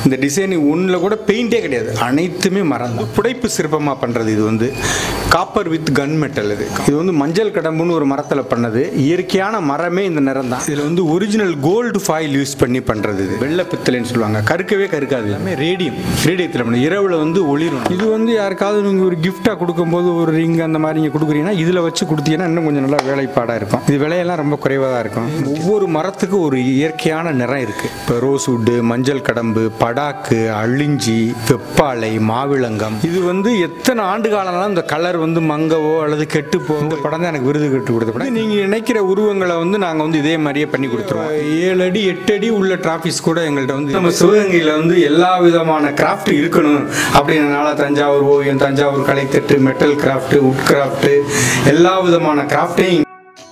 இந்த டிசைனிங் ஒன்றில் கூட பெயிண்டே கிடையாது அனைத்துமே மரம் தான் புடைப்பு சிற்பமாக பண்ணுறது இது வந்து காப்பர் வித் கன் மெட்டல் இது இது வந்து மஞ்சள் கடம்புன்னு ஒரு மரத்தில் பண்ணது இயற்கையான மரமே இந்த நிறம் தான் இதில் வந்து ஒரிஜினல் கோல்டு ஃபாயில் யூஸ் பண்ணி பண்ணுறது இது வெள்ளை பித்தளைன்னு சொல்லுவாங்க கருக்கவே கருக்காது எல்லாமே ரேடியம் ரேடியத்தில் பண்ண இரவில் வந்து ஒளிரும் இது வந்து யாருக்காவது நீங்கள் ஒரு கிஃப்டாக கொடுக்கும்போது ஒரு ரிங் அந்த மாதிரி நீங்கள் கொடுக்குறீங்கன்னா இதில் வச்சு கொடுத்தீங்கன்னா இன்னும் கொஞ்சம் நல்லா வேலைப்பாடாக இருக்கும் இது விலையெல்லாம் ரொம்ப குறைவாக தான் இருக்கும் ஒவ்வொரு மரத்துக்கும் ஒரு இயற்கையான நிறம் இருக்குது இப்போ ரோஸ் வுட்டு மஞ்சள் கடம்பு படாக்கு அழிஞ்சி வெப்பாலை மாவிளங்கம் இது வந்து எத்தனை ஆண்டு காலம்லாம் இந்த கலர் வந்து மங்கவோ அல்லது கெட்டு போ இந்த படம் தான் எனக்கு விருது கட்டு கொடுத்த படம் நீங்கள் நினைக்கிற உருவங்களை வந்து நாங்கள் வந்து இதே மாதிரியே பண்ணி கொடுத்துருவோம் ஏழு அடி எட்டு அடி உள்ள டிராஃபிக்ஸ் கூட எங்கள்கிட்ட வந்து நம்ம சிவகங்கையில் வந்து எல்லா விதமான கிராஃப்ட் இருக்கணும் அப்படின்றனால தஞ்சாவூர் ஓவியம் தஞ்சாவூர் கலைத்தட்டு மெட்டல் கிராஃப்ட் உட் கிராஃப்ட் எல்லா விதமான கிராஃப்டையும்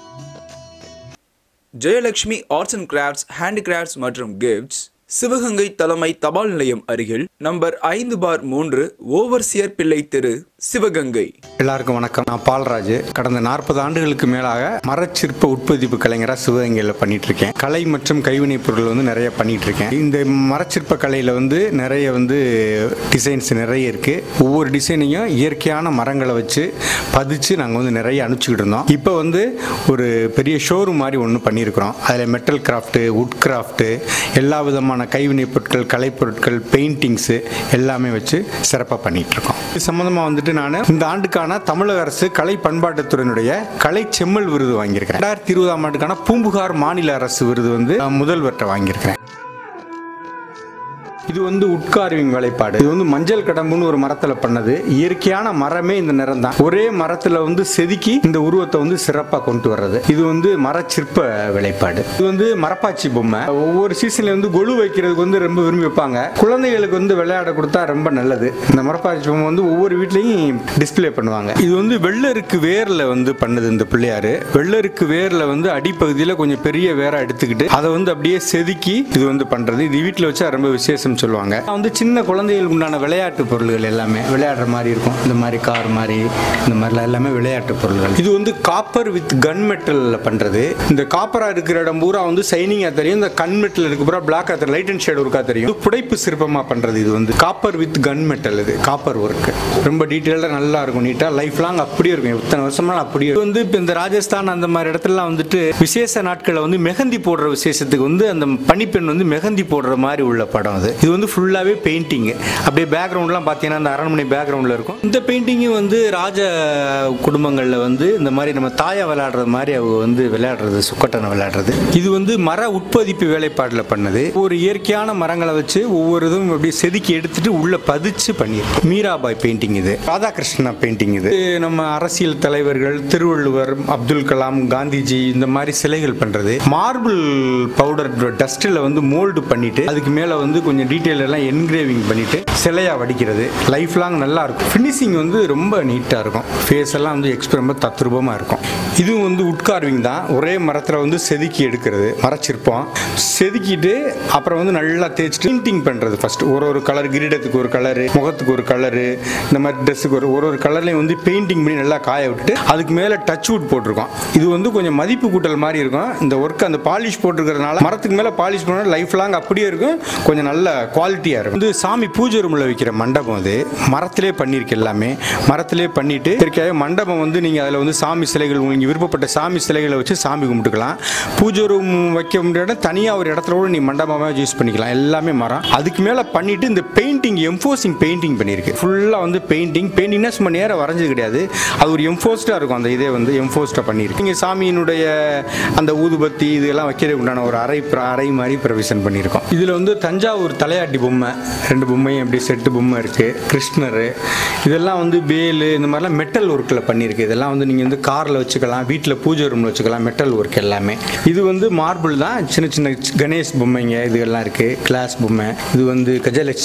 Jayalakshmi arts and crafts handicrafts மற்றும் கிஃப்ட்ஸ் சிவகங்கை தலைமை தபால் நிலையம் அருகில் நம்பர் ஐந்து பார் மூன்று ஓவர்சியர் பிள்ளை தெரு சிவகங்கை எல்லாருக்கும் வணக்கம் நான் பால்ராஜ் கடந்த நாற்பது ஆண்டுகளுக்கு மேலாக மரச்சிற்ப உட்பதிப்பு கலைஞராக சிவகங்கையில் பண்ணிட்டு இருக்கேன் கலை மற்றும் கைவினைப் பொருள் வந்து நிறைய பண்ணிட்டு இருக்கேன் இந்த மரச்சிற்ப கலையில் வந்து நிறைய வந்து டிசைன்ஸ் நிறைய இருக்கு ஒவ்வொரு டிசைனையும் இயற்கையான மரங்களை வச்சு பதிச்சு நாங்கள் வந்து நிறைய அனுப்பிச்சுக்கிட்டு இருந்தோம் இப்போ வந்து ஒரு பெரிய ஷோரூம் மாதிரி ஒன்று பண்ணியிருக்கிறோம் அதில் மெட்டல் கிராஃப்ட்டு உட் கிராஃப்ட்டு எல்லா விதமான கைவினைப் பொருட்கள் கலைப்பொருட்கள் பெயிண்டிங்ஸு எல்லாமே வச்சு சிறப்பாக பண்ணிட்டு இருக்கோம் இது சம்மந்தமாக வந்துட்டு நான் இந்த ஆண்டுக்கான தமிழக அரசு கலை பண்பாட்டுத்துறையினுடைய கலை செம்மல் விருது வாங்கியிருக்கிறேன் ரெண்டாயிரத்தி இருபதாம் ஆண்டுக்கான பூம்புகார் மாநில அரசு விருது வந்து நான் முதல்வர்கிட்ட வாங்கியிருக்கிறேன் இது வந்து உட்கார்விங் வேலைப்பாடு இது வந்து மஞ்சள் கடம்புன்னு ஒரு மரத்தில் பண்ணது இயற்கையான மரமே இந்த நிறம் தான் ஒரே மரத்தில் வந்து செதுக்கி இந்த உருவத்தை வந்து சிறப்பாக கொண்டு வர்றது இது வந்து மரச்சிற்ப வேலைப்பாடு இது வந்து மரப்பாச்சி பொம்மை ஒவ்வொரு சீசன்ல வந்து கொலு வைக்கிறதுக்கு வந்து ரொம்ப விரும்பி வைப்பாங்க குழந்தைகளுக்கு வந்து விளையாட கொடுத்தா ரொம்ப நல்லது இந்த மரப்பாச்சி பொம்மை வந்து ஒவ்வொரு வீட்லையும் டிஸ்ப்ளே பண்ணுவாங்க இது வந்து வெள்ளருக்கு வேர்ல வந்து பண்ணுது இந்த பிள்ளையாரு வெள்ளருக்கு வேர்ல வந்து அடிப்பகுதியில் கொஞ்சம் பெரிய வேற எடுத்துக்கிட்டு அதை வந்து அப்படியே செதுக்கி இது வந்து பண்றது இது வீட்டில் வச்சா ரொம்ப விசேஷம் சொல்லுவாங்க வந்து சின்ன குழந்தைகளுக்கு உண்டான விளையாட்டு பொருள்கள் எல்லாமே விளையாடுற மாதிரி இருக்கும் இந்த மாதிரி கார் மாதிரி இந்த மாதிரிலாம் எல்லாமே விளையாட்டு பொருள்கள் இது வந்து காப்பர் வித் கன் மெட்டல்ல பண்றது இந்த காப்பரா இருக்கிற இடம் பூரா வந்து சைனிங்கா தெரியும் இந்த கன் மெட்டல் இருக்கு பூரா பிளாக் தெரியும் லைட் அண்ட் ஷேட் ஒர்க்கா தெரியும் இது புடைப்பு சிற்பமா பண்றது இது வந்து காப்பர் வித் கன் மெட்டல் இது காப்பர் ஒர்க் ரொம்ப டீட்டெயில்டாக நல்லா இருக்கும் நீட்டாக லைஃப் லாங் அப்படியே இருக்கும் எத்தனை வருஷம்னாலும் அப்படியே இருக்கும். இது வந்து இப்போ இந்த ராஜஸ்தான் அந்த மாதிரி இடத்துலலாம் வந்துட்டு விசேஷ நாட்களில் வந்து மெஹந்தி போடுற விசேஷத்துக்கு வந்து அந்த பனிப்பெண் வந்து மெஹந்தி போடுற மாதிரி உள்ள படம் அது இது வந்து ஃபுல்லாகவே பெயிண்டிங் அப்படியே பேக்ரவுண்ட்லாம் பார்த்தீங்கன்னா அந்த அரண்மனை பேக்ரவுண்டில் இருக்கும் இந்த பெயிண்டிங்கும் வந்து ராஜ குடும்பங்களில் வந்து இந்த மாதிரி நம்ம தாயா விளையாடுறது மாதிரி அவங்க வந்து விளையாடுறது சுக்கட்டனை விளையாடுறது இது வந்து மர உட்பதிப்பு வேலைப்பாடில் பண்ணது ஒரு இயற்கையான மரங்களை வச்சு ஒவ்வொரு இதுவும் அப்படியே செதுக்கி எடுத்துட்டு உள்ள பதிச்சு பண்ணியிருக்கு மீராபாய் பெயிண்டிங் இது ராதாகிருஷ்ணா பெயிண்டிங் இது இது நம்ம அரசியல் தலைவர்கள் திருவள்ளுவர் அப்துல் கலாம் காந்திஜி இந்த மாதிரி சிலைகள் பண்றது மார்பிள் பவுடர் டஸ்ட்டில் வந்து மோல்டு பண்ணிட்டு அதுக்கு மேலே வந்து கொஞ்சம் டீட்டெயில் எல்லாம் என்கிரேவிங் பண்ணிட்டு சிலையா வடிக்கிறது லைஃப் லாங் நல்லா இருக்கும் ஃபினிஷிங் வந்து ரொம்ப நீட்டாக இருக்கும் ஃபேஸ் எல்லாம் வந்து எக்ஸ்பிர ரொம்ப தத்ரூபமாக இருக்கும் இதுவும் வந்து உட்கார்விங் தான் ஒரே மரத்தில் வந்து செதுக்கி எடுக்கிறது மரச்சிற்பம் செதுக்கிட்டு அப்புறம் வந்து நல்லா தேய்ச்சிட்டு பெயிண்டிங் பண்ணுறது ஃபர்ஸ்ட் ஒரு ஒரு கலர் கிரீடத்துக்கு ஒரு கலரு முகத்துக்கு ஒரு கலரு இந்த மாதிரி ட்ரெஸ்ஸுக்கு ஒரு ஒரு ஒரு கலர்லையும் வந்து பெயிண்டிங் பண்ணி நல்லா காய விட்டுட்டு அதுக்கு மேலே டச் வுட் போட்டிருக்கோம் இது வந்து கொஞ்சம் மதிப்பு கூட்டல் மாதிரி இருக்கும் இந்த ஒர்க் அந்த பாலிஷ் போட்டிருக்கிறதுனால மரத்துக்கு மேலே பாலிஷ் பண்ண லைஃப் லாங் அப்படியே இருக்கும் கொஞ்சம் நல்ல குவாலிட்டியாக இருக்கும் வந்து சாமி பூஜை ரூமில் வைக்கிற மண்டபம் அது மரத்திலே பண்ணியிருக்கு எல்லாமே மரத்திலே பண்ணிட்டு இயற்கையாகவே மண்டபம் வந்து நீங்கள் அதில் வந்து சாமி சிலைகள் உங்களுக்கு விருப்பப்பட்ட சாமி சிலைகளை வச்சு சாமி கும்பிட்டுக்கலாம் பூஜை ரூம் வைக்க முடியாத தனியாக ஒரு இடத்துல கூட நீ மண்டபமாக யூஸ் பண்ணிக்கலாம் எல்லாமே மரம் அதுக்கு மேலே பண்ணிட்டு இந்த பெயிண்டிங் எம்போசிங் பெயிண்டிங் பண்ணியிருக்கு ஃபுல்லாக வந்து பெயிண்டிங் பெயிண்டிங்னா சும்மா நேரம் வரைஞ்சது கிடையாது அது ஒரு எம்போஸ்டாக இருக்கும் அந்த இதே வந்து எம்போஸ்டாக பண்ணியிருக்கு இங்கே சாமியினுடைய அந்த ஊதுபத்தி இதெல்லாம் வைக்கிறதுக்கு உண்டான ஒரு அறை பிர- அறை மாதிரி ப்ரொவிஷன் பண்ணியிருக்கோம் இதில் வந்து தஞ்சாவூர் தலையாட்டி பொம்மை ரெண்டு பொம்மையும் எப்படி செட்டு பொம்மை இருக்குது கிருஷ்ணர் இதெல்லாம் வந்து வேலு இந்த மாதிரிலாம் மெட்டல் ஒர்க்கில் பண்ணியிருக்கு இதெல்லாம் வந்து நீங்கள் வந்து காரில் வச்சுக்கலாம் வீட்டில் பூஜை ரூமில் வச்சுக்கலாம் மெட்டல் ஒர்க் எல்லாமே இது வந்து மார்பிள் தான் சின்ன சின்ன கணேஷ் பொம்மைங்க இது எல்லாம் இருக்குது கிளாஸ் பொம்மை இது வந்து கஜலட்சுமி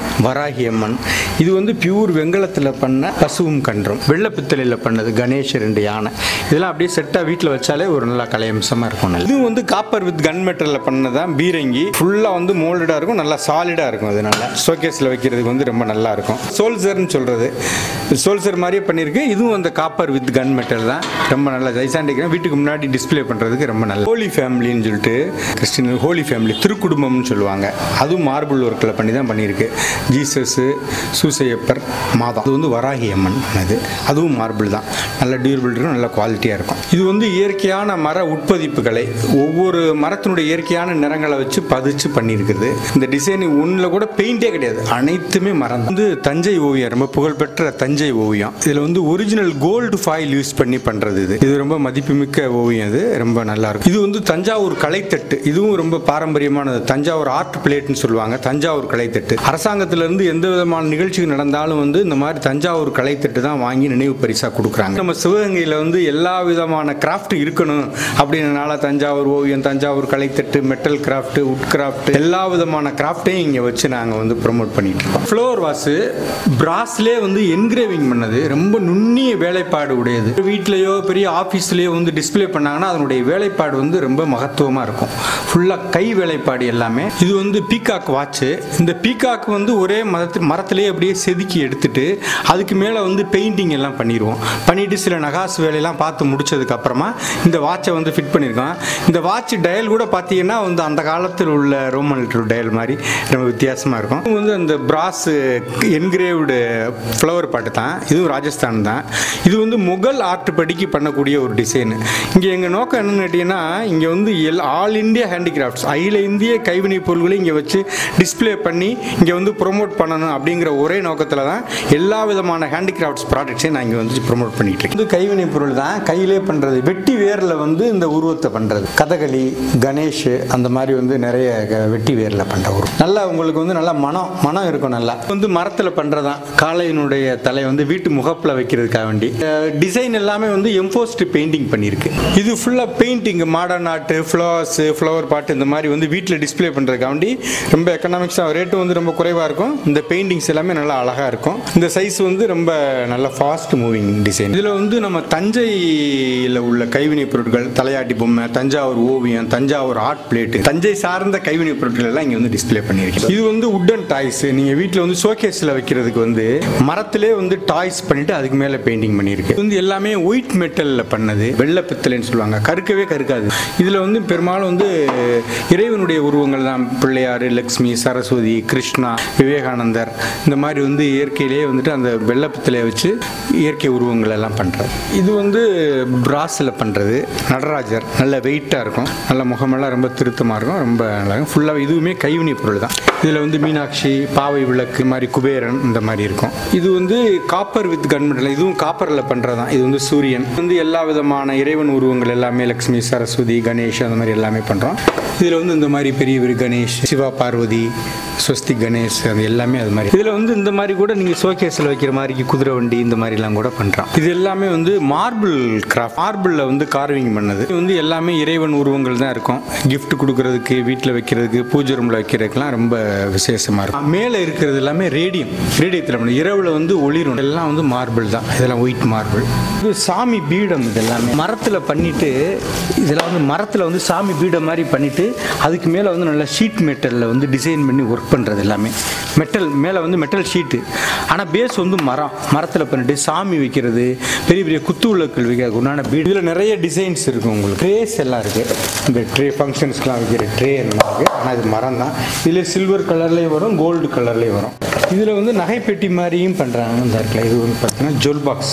வராகி அம்மன் இது வந்து பியூர் வெங்கலத்தில் பண்ண பசுவும் கன்றும் வெள்ளை பித்தளையில் பண்ணது கணேஷ் ரெண்டு யானை இதெல்லாம் அப்படியே செட்டாக வீட்டில் வச்சாலே ஒரு நல்ல கலையம்சமாக இருக்கும் நல்லா. இது வந்து காப்பர் வித் கன் மெட்டலில் பண்ணதான் பீரங்கி ஃபுல்லாக வந்து மோல்டடாக இருக்கும் நல்லா சாலிடாக இருக்கும் இது நல்லா ஷோகேஸில் வைக்கிறதுக்கு வந்து ரொம்ப நல்லா இருக்கும் சோல்சர்னு சொல்கிறது சோல்சர் மாதிரியே பண்ணியிருக்கு இதுவும் அந்த காப்பர் வித் கன் மெட்டல் தான் ரொம்ப நல்லா ஜைசாண்டிக் வீட்டுக்கு முன்னாடி டிஸ்ப்ளே பண்ணுறதுக்கு ரொம்ப நல்லா ஹோலி ஃபேமிலின்னு சொல்லிட்டு கிறிஸ்டின் ஹோலி ஃபேமிலி திருக்குடும்பம்னு சொல்லுவாங்க அதுவும் மார்பிள் ஒர்க்கில் பண்ணி தான் பண்ணியிருக்கு ஜீசஸு சூசையப்பர் மாதா அது வந்து வராகி அம்மன் அது அதுவும் மார்பிள் தான் நல்ல டியூரபிள் இருக்கும் நல்ல குவாலிட்டியாக இருக்கும் இது வந்து இயற்கையான மர உட்பதிப்புகளை ஒவ்வொரு மரத்தினுடைய இயற்கையான நிறங்களை வச்சு பதிச்சு பண்ணியிருக்குது இந்த டிசைன் ஒன்றில் கூட பெயிண்டே கிடையாது அனைத்துமே மரம் தான். வந்து தஞ்சை ஓவியம் ரொம்ப புகழ்பெற்ற தஞ்சை ஓவியம் இதில் வந்து ஒரிஜினல் கோல்டு ஃபாயில் யூஸ் பண்ணி பண்ணுறது இது இது ரொம்ப மதிப்புமிக்க ஓவியம் இது ரொம்ப நல்லா இருக்கும் இது வந்து தஞ்சாவூர் கலைத்தட்டு இதுவும் ரொம்ப பாரம்பரியமானது தஞ்சாவூர் ஆர்ட் பிளேட்னு சொல்லுவாங்க தஞ்சாவூர் கலைத்தட்டு அரசாங்கத்திலிருந்து எந்த விதமான நிகழ்ச்சி நடந்தாலும் வந்து இந்த மாதிரி தஞ்சாவூர் கலைத்தட்டு தான் வாங்கி நினைவு பரிசா கொடுக்குறாங்க நம்ம சிவகங்கையில் வந்து எல்லா விதமான கிராஃப்ட் இருக்கணும் அப்படின்றனால தஞ்சாவூர் ஓவியம் தஞ்சாவூர் கலைத்தட்டு மெட்டல் கிராஃப்ட் உட் கிராஃப்ட் எல்லா விதமான கிராஃப்டையும் இங்கே வச்சு நாங்கள் வந்து ப்ரொமோட் பண்ணிட்டு இருக்கோம் ஃப்ளோர் வாஷு பிராஸ்லேயே வந்து என்கிரேவிங் பண்ணது ரொம்ப நுண்ணிய வேலைப்பாடு உடையது வீட்லேயோ பெரிய ஆஃபீஸ்லேயோ வந்து டிஸ்ப்ளே பண்ணாங்கன்னா அதனுடைய வேலைப்பாடு வந்து ரொம்ப மகத்துவமாக இருக்கும் ஃபுல்லாக கை வேலைப்பாடு எல்லாமே இது வந்து பீகாக் வாட்சு இந்த பீகாக் வந்து ஒரே மரத்து மரத்திலே அப்படியே செதுக்கி எடுத்துட்டு அதுக்கு மேலே வந்து பெயிண்டிங் எல்லாம் பண்ணிடுவோம் பண்ணிட்டு சில நகாசு வேலையெல்லாம் பார்த்து முடிச்சதுக்கு அப்புறமா இந்த வாட்சை வந்து ஃபிட் பண்ணியிருக்கோம் இந்த வாட்ச் டயல் கூட பார்த்தீங்கன்னா வந்து அந்த காலத்தில் உள்ள ரோமன் லிட்டர் டயல் மாதிரி ரொம்ப வித்தியாசமாக இருக்கும் இது வந்து அந்த பிராஸ் என்கிரேவ்டு ஃப்ளவர் பாட்டு தான் இதுவும் ராஜஸ்தான் தான் இது வந்து முகல் ஆர்ட் படிக்கு பண்ணக்கூடிய ஒரு டிசைன் இங்கே எங்கள் நோக்கம் என்னன்னு கேட்டிங்கன்னா இங்கே வந்து எல் ஆல் இந்தியா ஹேண்டிகிராஃப்ட்ஸ் அகில இந்திய கைவினைப் பொருட்களை இங்கே வச்சு டிஸ்ப்ளே பண்ணி இங்கே வந்து ப்ரொமோட் பண்ணணும் அப்படிங்கிற ஒரே நோக்கத்தில் தான் எல்லா விதமான ஹேண்டிகிராஃப்ட்ஸ் ப்ராடக்ட்ஸையும் நான் இங்கே வந்து ப்ரொமோட் பண்ணிட்டு இருக்கேன் இது கைவினைப் பொருள் தான் கையிலே பண்ணுறது வெட்டி வேரில் வந்து இந்த உருவத்தை பண்ணுறது கதகளி கணேஷ் அந்த மாதிரி வந்து நிறைய க- வெட்டி வேரில் பண்ணுற உருவம் நல்லா உங்களுக்கு வந்து நல்லா மனம் மனம் இருக்கும் நல்லா வந்து மரத்தில் பண்ணுறதான் காளையினுடைய தலை வந்து வீட்டு முகப்பில் வைக்கிறதுக்காக வேண்டி டிசைன் எல்லாமே வந்து எம்போஸ்ட் பெயிண்டிங் பண்ணியிருக்கு இது ஃபுல்லாக painting modern art flowers flower pot இந்த மாதிரி வந்து வீட்டில் டிஸ்ப்ளே பண்ணுறதுக்காக வேண்டி ரொம்ப எக்கனாமிக்ஸாக ரேட்டும் வந்து ரொம்ப குறைவாக இருக்கும் இந்த பெயிண்டிங்ஸ் எல்லாமே நல்லா அழகாக இருக்கும் இந்த சைஸ் வந்து ரொம்ப நல்ல ஃபாஸ்ட் மூவிங் டிசைன் இதில் வந்து நம்ம தஞ்சையில் உள்ள கைவினைப் பொருட்கள் தலையாட்டி பொம்மை தஞ்சாவூர் ஓவியம் தஞ்சாவூர் ஆர்ட் பிளேட்டு தஞ்சை சார்ந்த கைவினைப் பொருட்கள் எல்லாம் இங்கே வந்து டிஸ்ப்ளே பண்ணியிருக்கோம் இது வந்து உட்டன் டாய்ஸ் நீங்கள் வீட்டில் வந்து ஷோகேஸில் வைக்கிறதுக்கு வந்து மரத்திலே வந்து டாய்ஸ் பண்ணிட்டு அதுக்கு மேலே பெயிண்டிங் பண்ணியிருக்கு இது வந்து எல்லாமே ஒயிட் மெட்டலில் பண்ணது வெள்ளை பித்தளைன்னு சொல்லுவாங்க கருக்கவே கருக்காது இதில் வந்து பெரும்பாலும் வந்து இறைவனுடைய உருவங்கள் தான் பிள்ளையார் லக்ஷ்மி சரஸ்வதி கிருஷ்ணா விவேகானந்தர் இந்த மாதிரி வந்து இயற்கையிலேயே வந்துட்டு அந்த வெள்ளை பித்தளையை வச்சு இயற்கை உருவங்கள் எல்லாம் பண்ணுறது இது வந்து பிராஸில் பண்ணுறது நடராஜர் நல்ல வெயிட்டாக இருக்கும் நல்ல முகமெல்லாம் ரொம்ப திருத்தமாக இருக்கும் ரொம்ப நல்லா இருக்கும் ஃபுல்லாக இதுவுமே கைவினை பொருள் தான் இதில் வந்து மீனாட்சி பாவை விளக்கு மாதிரி குபேரன் இந்த மாதிரி இருக்கும் இது வந்து காப்பர் வித் கன்மெண்டல் இதுவும் காப்பரில் பண்ணுறது தான் இது வந்து சூரியன் வந்து எல்லா விதமான இறைவன் உருவங்கள் எல்லாமே லக்ஷ்மி சரஸ்வதி கணேஷ் அந்த மாதிரி எல்லாமே பண்ணுறோம் இதில் வந்து இந்த மாதிரி பெரிய பெரிய கணேஷ் சிவா பார்வதி ஸ்வஸ்தி கணேஷ் அது எல்லாமே அது மாதிரி இதில் வந்து இந்த மாதிரி கூட நீங்கள் ஷோகேஸில் வைக்கிற மாதிரி குதிரை வண்டி இந்த மாதிரிலாம் கூட பண்ணுறோம் இது எல்லாமே வந்து மார்பிள் கிராஃப்ட் மார்பிளில் வந்து கார்விங் பண்ணது இது வந்து எல்லாமே இறைவன் உருவங்கள் தான் இருக்கும் gift கொடுக்கறதுக்கு வீட்டில் வைக்கிறதுக்கு பூஜை ரூமில் வைக்கிறதுக்குலாம் ரொம்ப விசேஷமாக இருக்கும் மேலே இருக்கிறது எல்லாமே ரேடியம் ரேடியத்தில் பண்ண இரவில் வந்து ஒளிரும் எல்லாம் வந்து மார்பிள் தான் இதெல்லாம் ஒயிட் மார்பிள் இது சாமி பீடம் இது எல்லாமே மரத்தில் பண்ணிட்டு இதெல்லாம் வந்து மரத்தில் வந்து சாமி பீடம் மாதிரி பண்ணிட்டு அதுக்கு மேலே வந்து நல்லா ஷீட் மெட்டலில் வந்து டிசைன் பண்ணி ஒர்க் பண்ணுறது எல்லாமே மெட்டல் மேலே வந்து மெட்டல் ஷீட்டு ஆனால் பேஸ் வந்து மரம் மரத்தில் பண்ணிட்டு சாமி வைக்கிறது பெரிய பெரிய குத்து விளக்குகள் வைக்கிறது உண்டான பீடு இதில் நிறைய டிசைன்ஸ் இருக்கும் உங்களுக்கு ட்ரேஸ் எல்லாம் இருக்குது இந்த ட்ரே ஃபங்க்ஷன்ஸ்க்குலாம் வைக்கிற ட்ரே எல்லாம் இருக்குது ஆனால் இது மரம் தான் இதில் சில்வர் கலர்லேயும் வரும் கோல்டு கலர்லேயும் வரும் இதில் வந்து நகைப்பெட்டி மாதிரியும் பண்ணுறாங்க இந்த இடத்துல இது வந்து பார்த்தீங்கன்னா ஜுவல் பாக்ஸ்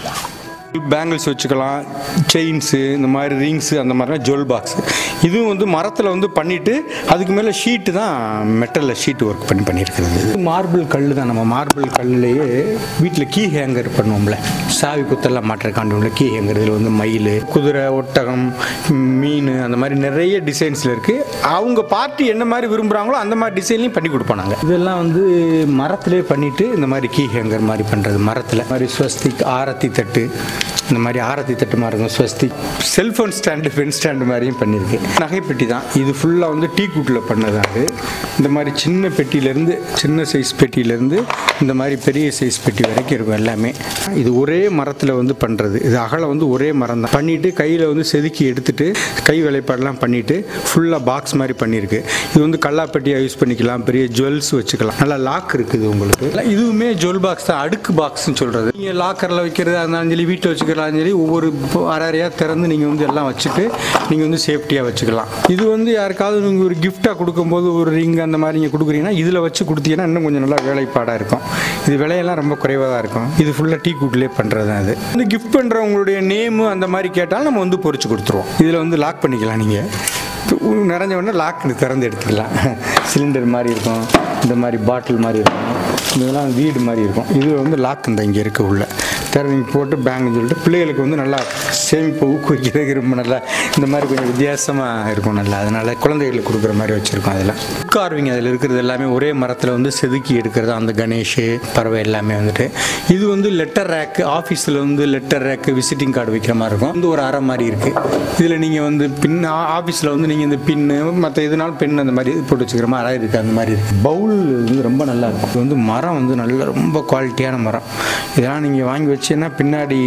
பேங்கிள்ஸ் வச்சுக்கலாம் செயின்ஸு இந்த மாதிரி ரிங்ஸு அந்த மாதிரிலாம் ஜுவல் பாக்ஸ் இதுவும் வந்து மரத்தில் வந்து பண்ணிவிட்டு அதுக்கு மேலே ஷீட்டு தான் மெட்டலில் ஷீட் ஒர்க் பண்ணி பண்ணியிருக்கிறது மார்பிள் கல் தான் நம்ம மார்பிள் கல்லுலேயே வீட்டில் கீ ஹேங்கர் பண்ணுவோம்ல சாவி குத்தெல்லாம் மாட்டுறக்காண்டி உள்ள கீங்கிறதுல வந்து மயில் குதிரை ஒட்டகம் மீன் அந்த மாதிரி நிறைய டிசைன்ஸில் இருக்குது அவங்க பார்ட்டி என்ன மாதிரி விரும்புகிறாங்களோ அந்த மாதிரி டிசைன்லையும் பண்ணி கொடுப்போம் நாங்கள் இதெல்லாம் வந்து மரத்திலே பண்ணிட்டு இந்த மாதிரி கீ ஹேங்கர் மாதிரி பண்ணுறது மரத்தில் மாதிரி ஸ்வஸ்திக் ஆரத்தி தட்டு இந்த மாதிரி ஆரத்தி தட்டு மாதிரி இருக்கும் ஸ்வஸ்திக் செல்ஃபோன் ஸ்டாண்டு பென் ஸ்டாண்டு மாதிரியும் பண்ணியிருக்கு நகைப்பெட்டி தான் இது ஃபுல்லாக வந்து டீ கூட்டில் பண்ணது அது இந்த மாதிரி சின்ன பெட்டியிலேருந்து சின்ன சைஸ் பெட்டியிலேருந்து இந்த மாதிரி பெரிய சைஸ் பெட்டி வரைக்கும் இருக்கும் எல்லாமே இது ஒரே மரத்தில் வந்து பண்ணுறது இது அகலம் வந்து ஒரே மரம் தான் பண்ணிவிட்டு கையில் வந்து செதுக்கி எடுத்துட்டு கை வேலைப்பாடெல்லாம் பண்ணிவிட்டு ஃபுல்லாக பாக்ஸ் மாதிரி பண்ணியிருக்கு இது வந்து கல்லாப்பெட்டியாக யூஸ் பண்ணிக்கலாம் பெரிய ஜுவல்ஸ் வச்சுக்கலாம் நல்லா லாக் இருக்குது உங்களுக்கு இதுவுமே ஜுவல் பாக்ஸ் தான் அடுக்கு பாக்ஸ்னு சொல்கிறது நீங்கள் லாக்கரில் வைக்கிறதா இருந்தாலும் சரி வீட்டில் வச்சுக்கலாம் சரி ஒவ்வொரு அரை அறையாக திறந்து நீங்கள் வந்து எல்லாம் வச்சுட்டு நீங்கள் வந்து சேஃப்டியாக வச்சுக்கலாம் இது வந்து யாருக்காவது நீங்கள் ஒரு கிஃப்டாக கொடுக்கும்போது ஒரு ரிங் அந்த மாதிரி நீங்கள் கொடுக்குறீங்கன்னா இதில் வச்சு கொடுத்தீங்கன்னா இன்னும் கொஞ்சம் நல்லா வேலைப்பாடாக இருக்கும் இது விலையெல்லாம் ரொம்ப குறைவாக தான் இருக்கும் இது ஃபுல்லாக டீ கூட்டிலே பண்ணுறது தான் அது இந்த கிஃப்ட் பண்ணுறவங்களுடைய நேமு அந்த மாதிரி கேட்டாலும் நம்ம வந்து பொறிச்சு கொடுத்துருவோம் இதில் வந்து லாக் பண்ணிக்கலாம் நீங்கள் நிறைஞ்ச உடனே லாக் திறந்து எடுத்துக்கலாம் சிலிண்டர் மாதிரி இருக்கும் இந்த மாதிரி பாட்டில் மாதிரி இருக்கும் இதெல்லாம் வீடு மாதிரி இருக்கும் இது வந்து லாக் இந்த இங்கே இருக்க உள்ள திறந்து போட்டு பேங்க்னு சொல்லிட்டு பிள்ளைகளுக்கு வந்து நல்லா சேமிப்பு ஊக்குவிக்கிறதுக்கு ரொம்ப நல்லா இந்த மாதிரி கொஞ்சம் வித்தியாசமாக இருக்கும் நல்லா அதனால் குழந்தைகளுக்கு கொடுக்குற மாதிரி வச்சுருக்கோம் அதில் கார்விங் அதில் இருக்கிறது எல்லாமே ஒரே மரத்தில் வந்து செதுக்கி எடுக்கிறது அந்த கணேஷ் பறவை எல்லாமே வந்துட்டு இது வந்து லெட்டர் ரேக்கு ஆஃபீஸில் வந்து லெட்டர் ரேக்கு விசிட்டிங் கார்டு வைக்கிற மாதிரி இருக்கும் வந்து ஒரு அறை மாதிரி இருக்குது இதில் நீங்கள் வந்து பின் ஆஃபீஸில் வந்து நீங்கள் இந்த பின்னு மற்ற எதுனாலும் பென் அந்த மாதிரி போட்டு வச்சுக்கிற மாதிரி அறை இருக்குது அந்த மாதிரி இருக்குது பவுல் வந்து ரொம்ப நல்லா இருக்கும் இது வந்து மரம் வந்து நல்ல ரொம்ப குவாலிட்டியான மரம் இதெல்லாம் நீங்கள் வாங்கி வச்சீங்கன்னா பின்னாடி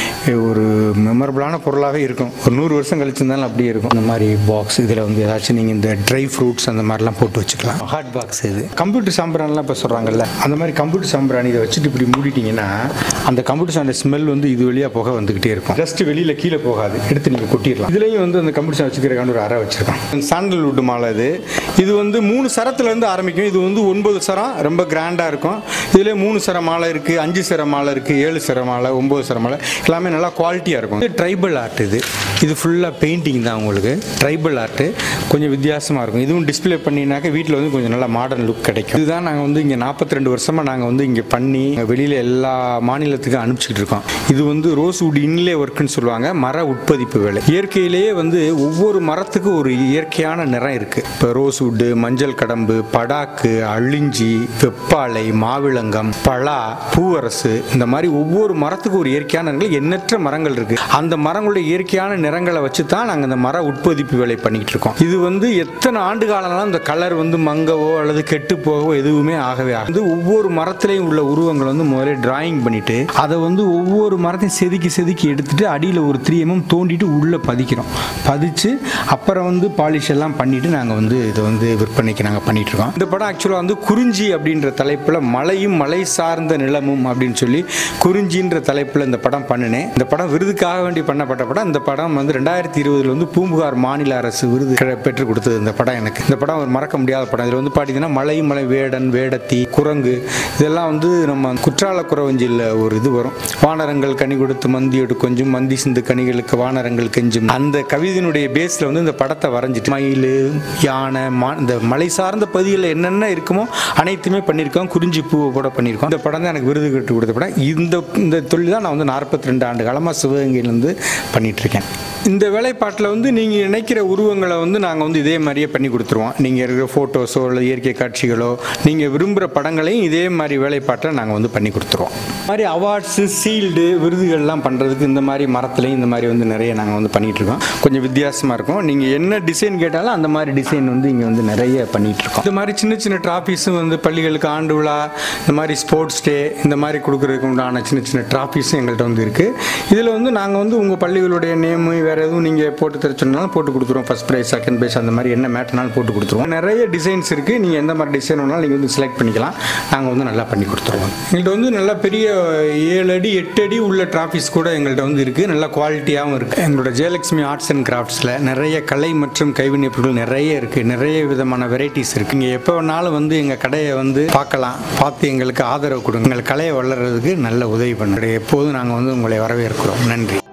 ஒரு மெமரபிளான பொருளாகவே இருக்கும் ஒரு நூறு வருஷம் கழிச்சு இருந்தாலும் அப்படியே இருக்கும் இந்த மாதிரி பாக்ஸ் இதில் வந்து ஏதாச்சும் நீங்கள் இந்த ட்ரை ஃப்ரூட்ஸ் அந்த மாதிரிலாம் போட்டு வச்சுக்கலாம் ஹாட் பாக்ஸ் இது கம்ப்யூட்டர் சாம்பிரான்லாம் இப்போ சொல்கிறாங்கல்ல அந்த மாதிரி கம்ப்யூட்டர் சாம்பிரான் இதை வச்சுட்டு இப்படி மூடிட்டீங்கன்னா அந்த கம்ப்யூட்டர் சாம்பிரான் ஸ்மெல் வந்து இது வழியாக புகை வந்துக்கிட்டே இருக்கும் ஜஸ்ட் வெளியில் கீழே போகாது எடுத்து நீங்கள் கொட்டிடலாம் இதுலேயும் வந்து அந்த கம்ப்யூட்டர் வச்சுக்கிறக்கான ஒரு அறை வச்சுருக்கோம் சாண்டல்வுட் மாலை இது இது வந்து மூணு சரத்துலேருந்து ஆரம்பிக்கும் இது வந்து ஒன்பது சரம் ரொம்ப கிராண்டாக இருக்கும் இதில் மூணு சர மாலை இருக்குது அஞ்சு சர மாலை இருக்குது ஏழு சர மாலை ஒம்பது சர மாலை எல்லாமே நல்லா குவாலிட்டியாக இருக்கும் இது ட்ரைபல் ஆர்ட் இது இது ஃபுல்லாக பெயிண்டிங் தான் உங்களுக்கு ட்ரைபல் ஆர்ட்டு கொஞ்சம் வித்தியாசமாக இருக்கும் இதுவும் டிஸ்ப்ளே பண்ணினாக்க வீட்டில் வந்து கொஞ்சம் நல்லா மாடர்ன் லுக் கிடைக்கும் இதுதான் நாங்கள் வந்து இங்கே நாற்பத்தி ரெண்டு வருஷமாக நாங்கள் வந்து இங்கே பண்ணி வெளியில் எல்லா மாநிலத்துக்கும் அனுப்பிச்சிட்டு இருக்கோம் இது வந்து ரோஸ்வுட் இன்லே ஒர்க்குன்னு சொல்லுவாங்க மர உட்பதிப்பு வேலை இயற்கையிலேயே வந்து ஒவ்வொரு மரத்துக்கும் ஒரு இயற்கையான நிறம் இருக்குது இப்போ ரோஸ்வுட்டு மஞ்சள் கடம்பு படாக்கு அழிஞ்சி வெப்பாலை மாவிளங்கம் பலா பூவரசு இந்த மாதிரி ஒவ்வொரு மரத்துக்கும் ஒரு இயற்கையான நிறங்கள் எண்ணற்ற மரங்கள் இருக்கு அந்த மரங்களுடைய இயற்கையான நிறங்களை வச்சு தான் நாங்கள் இந்த மர உட்பதிப்பு வேலை பண்ணிக்கிட்டு இருக்கோம் இது வந்து எத்தனை ஆண்டு காலம்னாலும் இந்த கலர் வந்து மங்கவோ அல்லது கெட்டு போகவோ எதுவுமே ஆகவே ஆகாது வந்து ஒவ்வொரு மரத்திலையும் உள்ள உருவங்கள் வந்து முதல்ல டிராயிங் பண்ணிட்டு அதை வந்து ஒவ்வொரு மரத்தையும் செதுக்கி செதுக்கி எடுத்துட்டு அடியில் ஒரு த்ரீ எம்எம் தோண்டிட்டு உள்ளே பதிக்கிறோம் பதிச்சு அப்புறம் வந்து பாலிஷ் எல்லாம் பண்ணிட்டு நாங்கள் வந்து இதை வந்து விற்பனைக்கு நாங்கள் பண்ணிட்டு இருக்கோம் இந்த படம் ஆக்சுவலாக வந்து குறிஞ்சி அப்படின்ற தலைப்பில் மலையும் மலை சார்ந்த நிலமும் அப்படின்னு சொல்லி குறிஞ்சின்ற தலைப்பில் இந்த படம் பண்ணினேன் இந்த படம் விருதுக்காக வேண்டி பண்ணப்பட்ட படம் இந்த படம் வந்து ரெண்டாயிரத்தி இருபதுல வந்து பூம்புகார் மாநில அரசு விருது கிடை- பெற்றுக் கொடுத்தது இந்த படம் எனக்கு இந்த படம் ஒரு மறக்க முடியாத படம் இதில் வந்து பார்த்தீங்கன்னா மலை மலை வேடன் வேடத்தி குரங்கு இதெல்லாம் வந்து நம்ம குற்றால குறவஞ்சியில் ஒரு இது வரும் வானரங்கள் கனி கொடுத்து மந்தியோடு கொஞ்சம் மந்தி சிந்து கனிகளுக்கு வானரங்கள் கெஞ்சும் அந்த கவிதையினுடைய பேஸில் வந்து இந்த படத்தை வரைஞ்சிட்டு மயில் யானை மா இந்த மலை சார்ந்த பகுதிகளில் என்னென்ன இருக்குமோ அனைத்துமே பண்ணியிருக்கோம் குறிஞ்சி பூவை கூட பண்ணியிருக்கோம் இந்த படம் தான் எனக்கு விருது கட்டு கொடுத்த படம் இந்த இந்த தொழில் தான் நான் வந்து நாற்பத்தி ரெண்டு ஆண்டு காலமாக சிவகங்கையிலேருந்து பண்ணிட்டு இருக்கேன் இந்த வேலைப்பாட்டில் வந்து நீங்கள் நினைக்கிற உருவங்களை வந்து நாங்கள் வந்து இதே மாதிரியே பண்ணி கொடுத்துருவோம் நீங்கள் இருக்கிற ஃபோட்டோஸோ இல்லை இயற்கை காட்சிகளோ நீங்கள் விரும்புகிற படங்களையும் இதே மாதிரி வேலைப்பாட்டில் நாங்கள் வந்து பண்ணி கொடுத்துருவோம் இந்த மாதிரி அவார்ட்ஸு சீல்டு விருதுகள்லாம் பண்ணுறதுக்கு இந்த மாதிரி மரத்துலையும் இந்த மாதிரி வந்து நிறைய நாங்கள் வந்து பண்ணிகிட்டு இருக்கோம் கொஞ்சம் வித்தியாசமாக இருக்கும் நீங்கள் என்ன டிசைன் கேட்டாலும் அந்த மாதிரி டிசைன் வந்து இங்கே வந்து நிறைய பண்ணிகிட்டு இருக்கோம் இந்த மாதிரி சின்ன சின்ன ட்ராஃபீஸும் வந்து பள்ளிகளுக்கு ஆண்டு விழா இந்த மாதிரி ஸ்போர்ட்ஸ் டே இந்த மாதிரி கொடுக்குறதுக்கு உண்டான சின்ன சின்ன ட்ராஃபீஸும் எங்கள்கிட்ட வந்து இருக்குது இதில் வந்து நாங்கள் வந்து உங்கள் பள்ளிகளுடைய நேமு வேறு எதுவும் நீங்கள் போட்டு தர சொன்னாலும் போட்டு கொடுத்துருவோம் ஃபஸ்ட் ப்ரைஸ் செகண்ட் ப்ரைஸ் அந்த மாதிரி என்ன மேட்னாலும் போட்டு கொடுத்துருவோம் நிறைய டிசைன்ஸ் இருக்குது நீங்கள் எந்த மாதிரி டிசைன் வேணாலும் நீங்கள் வந்து செலக்ட் பண்ணிக்கலாம் நாங்கள் வந்து நல்லா பண்ணி கொடுத்துருவோம் எங்கள்கிட்ட வந்து நல்லா பெரிய ஏழு அடி எட்டு அடி உள்ள ட்ராஃபீஸ் கூட எங்கள்கிட்ட வந்து இருக்குது நல்லா குவாலிட்டியாகவும் இருக்குது எங்களோட ஜெயலட்சுமி ஆர்ட்ஸ் அண்ட் கிராஃப்ட்ஸில் நிறைய கலை மற்றும் கைவினைப் பொருட்கள் நிறைய இருக்குது நிறைய விதமான வெரைட்டிஸ் இருக்குது நீங்கள் எப்போ வேணாலும் வந்து எங்கள் கடையை வந்து பார்க்கலாம் பார்த்து எங்களுக்கு ஆதரவு கொடுங்க எங்கள் கலையை வளர்கிறதுக்கு நல்ல உதவி பண்ணுறேன் எப்போதும் நாங்கள் வந்து உங்களை வரவேற்கிறோம் நன்றி